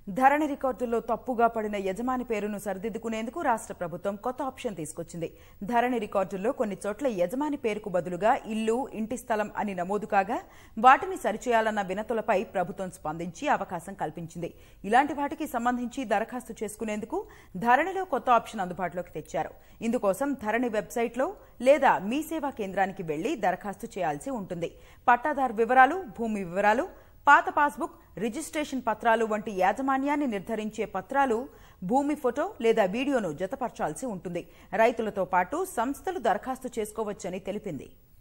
ధరణి రికార్డుల్లో తప్పుగా పడిన యజమాని పేరును సరిదిద్దుకునేందుకు రాష్ట్ర ప్రభుత్వం కొత్త ఆప్షన్ తీసుకొచ్చింది ధరణి రికార్డుల్లో కొన్ని చోట్ల యజమాని పేరుకు బదులుగా ఇల్లు ఇంటి స్థలం అని నమోదు కాగా వాటిని సరిచేయాలన్న వినతులపై ప్రభుత్వం స్పందించి అవకాశం కల్పించింది ఇలాంటి వాటికి సంబంధించి దరఖాస్తు చేసుకునేందుకు ధరణిలో కొత్త ఆప్షన్ అందుబాటులోకి తెచ్చారు ఇందుకోసం ధరణి వెబ్సైట్లో లేదా మీ సేవా కేంద్రానికి వెళ్లి దరఖాస్తు చేయాల్సి ఉంటుంది పట్టాదారు వివరాలు భూమి వివరాలు పాత పాస్బుక్ రిజిస్ట్రేషన్ పత్రాలు వంటి యాజమాన్యాన్ని నిర్ధారించే పత్రాలు భూమి ఫోటో లేదా వీడియోను జతపరచాల్సి ఉంటుంది రైతులతో పాటు సంస్థలు దరఖాస్తు చేసుకోవచ్చని తెలిపింది